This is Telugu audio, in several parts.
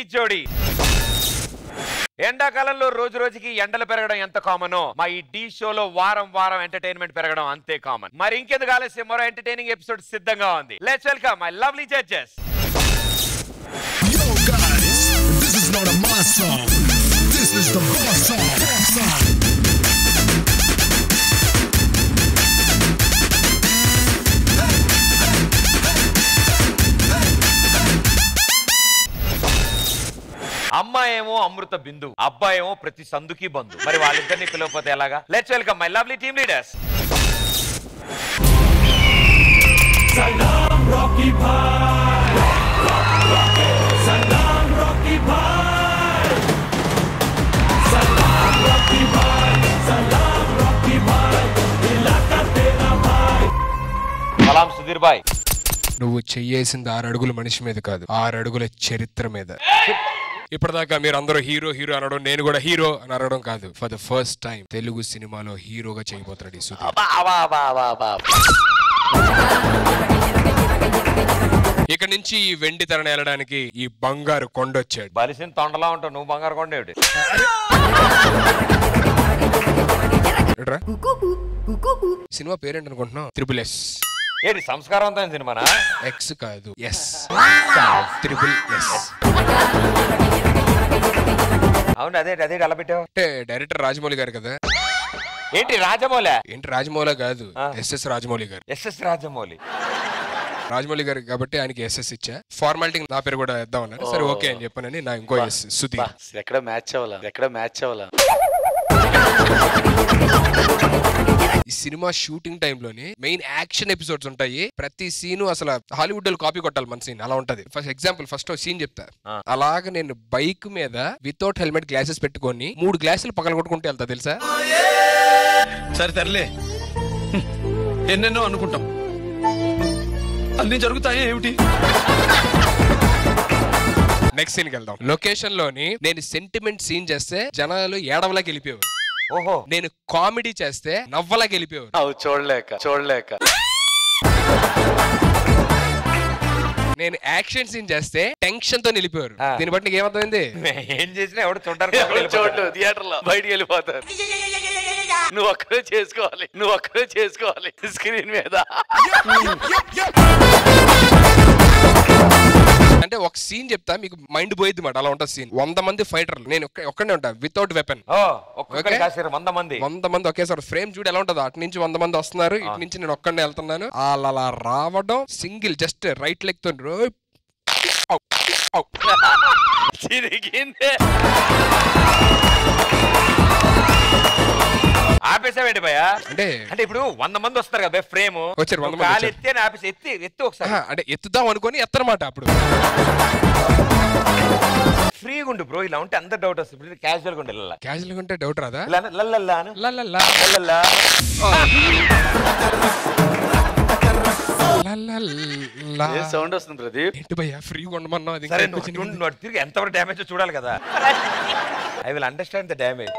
జోడి ఎండాకాలంలో రోజు రోజుకి ఎండలు పెరగడం ఎంత కామనో మా ఈ డి షోలో వారం వారం ఎంటర్టైన్మెంట్ పెరగడం అంతే కామన్ మరి ఇంకెందుకు ఆలస్యం మరో ఎంటర్టైనింగ్ ఎపిసోడ్ సిద్ధంగా ఉంది let's welcome my lovely judges Yo, guys, this is not a my song. This is the boss song. Boss song. అమ్మాయేమో అమృత బిందు అబ్బాయేమో ప్రతి సందుకి బంధు మరి వాళ్ళిద్దరిని పిలవకపోతే ఎలాగా let's welcome my lovely team leaders సలాం సుధీర్ బాయ్ నువ్వు చెయ్యేసింది ఆరు అడుగుల మనిషి మీద కాదు ఆరు అడుగుల చరిత్ర మీద ఇప్పటిదాకా మీరు అందరూ హీరో హీరో అనడం నేను కూడా హీరో అని అనడం కాదు for the first time Telugu సినిమాలో హీరోగా చేయబోతున్నాడు ఈ సుధీర్ ఇక నుంచి ఈ వెండి తెరణ వెళ్ళడానికి ఈ బంగారు కొండొచ్చాడు బలిసిన తొండలా ఉంటావు నువ్వు బంగారు కొండేవిటి ఎట్రా? సినిమా పేరేంటి అనుకుంటున్నావు త్రిపుల్ ఎస్ ఏంటి సంస్కారవంతమైన సినిమానా ఎక్స్ కాదు ఎస్ త్రిపుల్ ఎస్ అవును అదే అదే అలా పెట్టావు అంటే డైరెక్టర్ రాజమౌళి గారు కదా ఏంటి రాజమౌళి ఏంటి రాజమౌళి కాదు ఆ. ఎస్ఎస్ రాజమౌళి గారు ఎస్ఎస్ రాజమౌళి రాజమౌళి గారు కాబట్టి ఆయనకి ఎస్ఎస్ ఇచ్చా ఫార్మాలిటీ నా పేరు కూడా ఇద్దాం అన్నారు సరే ఓకే అని చెప్పానని నా ఇంకో ఎస్ సుధీర్ అసలు ఎక్కడ మ్యాచ్ అవ్వాలా ఎక్కడ మ్యాచ్ అవ్వాలా ఈ సినిమా షూటింగ్ టైంలోని మెయిన్ యాక్షన్ ఎపిసోడ్స్ ఉంటాయి ప్రతి సీను అసలు హాలీవుడ్ లో కాపీ కొట్టాలి మన సీన్ అలా ఉంటది ఫస్ట్ ఎగ్జాంపుల్ ఫస్ట్ సీన్ చెప్తా ఆ. అలాగ నేను బైక్ మీద వితౌట్ హెల్మెట్ గ్లాసెస్ పెట్టుకొని మూడు గ్లాసులు పగల కొట్టుకుంటూ వెళ్తా తెలుసా సరే తరలే హ్మ్. ఎన్నెన్నో అనుకుంటాం అన్ని జరుగుతాయా ఏమిటి నెక్స్ట్ సీన్కి వెళ్దాం లొకేషన్ లోని నేను సెంటిమెంట్ సీన్ చేస్తే జనాలు ఏడవలాకి వెళ్ళిపోయేవారు ఓహో నేను కామెడీ చేస్తే నవ్వలాకి వెళ్ళిపోయేవారు అవు చూడలేక చూడలేక నేను యాక్షన్ సీన్ చేస్తే టెన్షన్ తో నిలిపేవారు ఆ. దీన్ని బట్టి నీకు ఏమర్థమైంది ఏం చేసినా ఎవడు చూడడానికి ఎవరు చూడు థియేటర్ లో బయటికి వెళ్ళిపోతారు నువ్వు ఒక్కడే చేసుకోవాలి నువ్వు ఒక్కడే చేసుకోవాలి స్క్రీన్ మీద అంటే ఒక సీన్ చెప్తా మీకు మైండ్ పోయిద్ది మాట అలా ఉంటుంది సీన్ వంద మంది ఫైటర్లు నేను ఒక్క- ఒక్కడే ఉంటా వితౌట్ వెపన్ ఓ ఒక్కొక్కరి ఓకే. కాసారు వంద మంది వంద మంది ఒకేసారి ఫ్రేమ్ చూడు ఎలా ఉంటుందో అటు నుంచి వంద మంది వస్తున్నారు ఇటు నుంచి నేను ఒక్కడే వెళ్తున్నాను అలా అలా రావడం సింగిల్ జస్ట్ రైట్ లెగ్ తో రో- ఔ, ఔ. చిరిగిందే ఆపేసావేంటి భయ అంటే అంటే ఇప్పుడు వంద మంది వస్తారు కదా ఫ్రేమ్ వచ్చారు, వంద మంది కాలు వచ్చారు. ఎత్తి అని ఆపేసి ఎత్తి ఎత్తి ఒకసారి ఆహా, అంటే ఎత్తుదాం అనుకొని ఎత్తనమాట అప్పుడు ఫ్రీగా ఉండు బ్రో ఇలా ఉంటే అంత డౌట్ వస్తుంది ఇప్పుడు క్యాజువల్ గా ఉండు ఇలా క్యాజువల్ ఉంటే డౌట్ రాదా ఇలా అను, లల్లల్లా అను. లా లా లా. లల్లల్లా. లా లా లా. ఏ సౌండ్ వస్తుంది ప్రదీప్ ఏంటి భయ్యా ఫ్రీగా ఉండమన్నావు అది ఇంకా సరే ఎక్కువ నువ్వు చిన్నగా ఉండు, నువ్వు తిరిగి ఎంతవరకు డ్యామేజ్ చూడాలి కదా I will understand the damage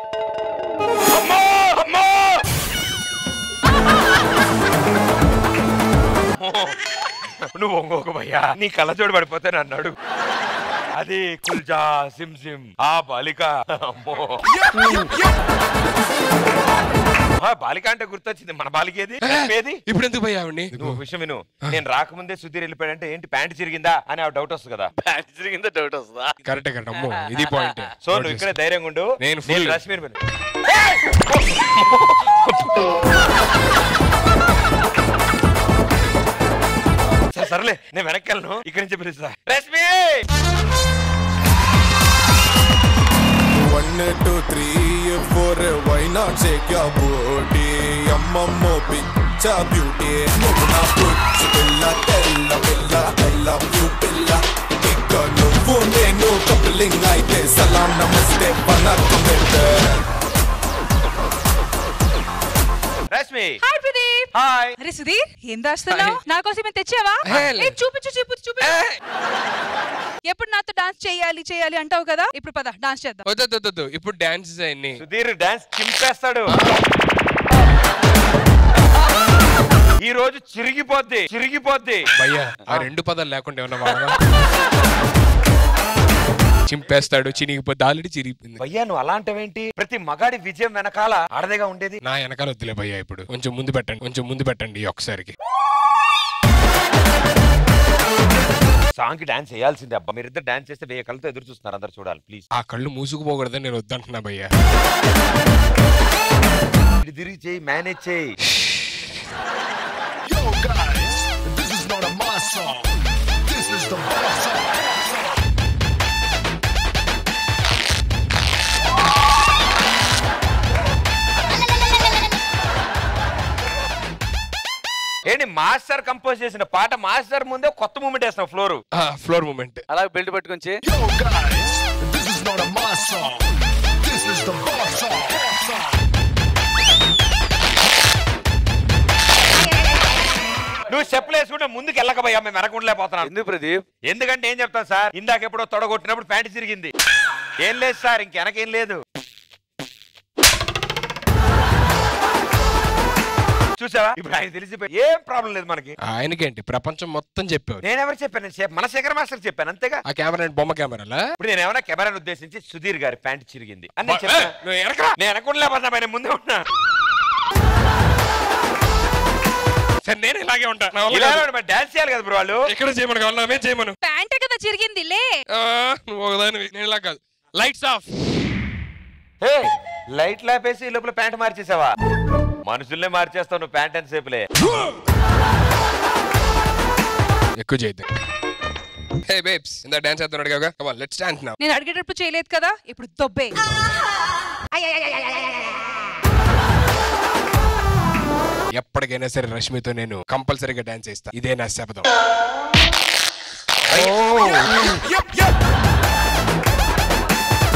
నువ్వు ఒంగోక భయ్యా నీ కళ్ళజోడు పడిపోతే నన్ను అడుగు అది కుల్జా సిమ్ సిమ్ ఆ బాలిక అమ్మో ఆ, బాలిక అంటే గుర్తొచ్చింది మన బాలిక ఏది ఏది ఇప్పుడు ఎందుకు భయ్యా ఆవిడ్ని నువ్వు ఒక విషయం విను నేను రాకముందే సుధీర్ వెళ్ళిపోయాడంటే ఏంటి ప్యాంట్ చిరిగిందా అని ఆ డౌట్ వస్తుంది కదా ప్యాంట్ చిరిగిందే డౌట్ వస్తుందా కరెక్టే కరెక్ట్ అమ్మో ఇది పాయింట్ సో నువ్వు ఇక్కడే ధైర్యంగా ఉండు నేను full. రశ్మీర్ మీద సరే సర్లే నేను వెనక్కి వెళ్ళను ఇక్కడి నుంచి పిలుస్తా రశ్మి One, two, three, four, why not shake your booty? అమ్మమ్మో పిచ్చ బ్యూటీ నువ్వు నా పుచ్చి పిల్ల తెల్ల పిల్ల ఐ లవ్ యూ పిల్ల ఇక నువ్వు నేను కప్లింగ్ అయితే సలాం నమస్తే వనకం పెట్టే రశ్మి హాయ్ ప్రదీప్ హాయ్ అరే సుధీర్ ఏం దాస్తున్నావు నా కోసం ఏం తెచ్చావా ఏ, లేదు. ఏ, చూపించు చూపించు చూపించు ఎప్పుడు నాతో డాన్స్ చేయాలి చేయాలి అంటావు కదా ఇప్పుడు పద డాన్స్ చేద్దాం వద్దు వద్దు, వద్దు ఇప్పుడు డాన్స్ అన్ని సుధీర్ డాన్స్ చింపేస్తాడు ఈ రోజు చిరిగిపోద్ది చిరిగిపోద్ది భయ్యా ఆ రెండు పదాలు లేకుండా ఏమన్నా వాడవా చింపేస్తాడు చినిగిపోతే ఆల్రెడీ చిరిగిపోయింది భయ్యా నువ్వు అలాంటివేంటి ప్రతి మగాడి విజయం వెనకాల ఆడదేగా ఉండేది నా వెనకాల వద్దులే భయ్యా ఇప్పుడు కొంచెం ముందు పెట్టండి కొంచెం ముందు పెట్టండి ఈ ఒక్కసారికి సాంగ్ కి డాన్స్ చేయాల్సిందే అబ్బా మీరిద్దరు డాన్స్ చేస్తే వెయ్యి కళ్ళతో ఎదురు చూస్తున్నారు అందరు చూడాలి ప్లీజ్ ఆ కళ్ళు మూసుకుపోకూడదని నేను వద్దంటున్నా భయ్యా ఇటు తిరిగి చేయి మేనేజ్ చేయి Yo, guys, this is not a my song. This is the boss song. ఏంటి మాస్టర్ కంపోజ్ చేసిన పాట మాస్టర్ ముందే కొత్త మూమెంట్ వేస్తాం ఫ్లోర్ ఫ్లోర్ మూమెంట్ అలా బెల్ట్ పట్టుకొని చే Yo, guys, this is not a my song. This is the boss song. Boss song. నువ్వు చెప్పులు వేసుకుంటే ముందుకు వెళ్ళకపోయా మేము వెనకుండలేకపోతున్నాను ఎందుకు ప్రదీప్ ఎందుకంటే ఏం చెప్తాను సార్ ఇందాక ఎప్పుడో తొడగొట్టినప్పుడు ప్యాంట్ చిరిగింది ఏం లేదు సార్ ఇంక వెనకేం లేదు చూసావా ఇప్పుడు ఆయన తెలిసిపోయి ఏం ప్రాబ్లం లేదు మనకి ఆయనకేంటి ప్రపంచం మొత్తం చెప్పావు నేనెవరు చెప్పాను నేను చెప్ప- మన శేఖర్ మాస్టర్ చెప్పాను అంతేగా ఆ కెమెరా ఏంటి, బొమ్మ కెమెరాలా ఇప్పుడు నేను ఏమైనా కెమెరాను ఉద్దేశించి సుధీర్ గారి ప్యాంట్ చిరిగింది అని నేను ఏ, చెప్పాను నువ్వు వెనకరా. నేను అనుకుంటలేకపోతున్నా ఆయన ముందే ఉన్నా సరే నేను ఇలాగే ఉంటా నా వల్ల ఇలా కాదు. డాన్స్ చేయాలి కదా బ్రో వాళ్ళు ఎక్కడ చేయమను కావాలి నామే చేయమను ప్యాంటే కదా చిరిగింది లే ఆ, నువ్వు ఒకదానివి నేను ఇలా కాదు లైట్స్ ఆఫ్ హే లైట్ లాపేసి ఈ లోపల ప్యాంట్ మార్చేసావా మనుషుల్నే మార్చేస్తావు నువ్వు ప్యాంట్ అని సేపులే ఎక్కువ చేయద్దు హే బేబ్స్ ఇందా డాన్స్ చేస్తున్నాడు కదా కమాన్ లెట్స్ డాన్స్ నౌ నేను అడిగేటప్పుడు చేయలేదు కదా ఇప్పుడు దొబ్బే ఎప్పటికైనా సరే రష్మితో నేను కంపల్సరీగా డాన్స్ చేస్తా ఇదే నా శపథం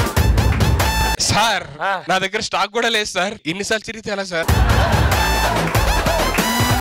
సార్ ఆ. నా దగ్గర స్టాక్ కూడా లేదు సార్ ఇన్నిసార్లు చిరిగితే ఎలా సార్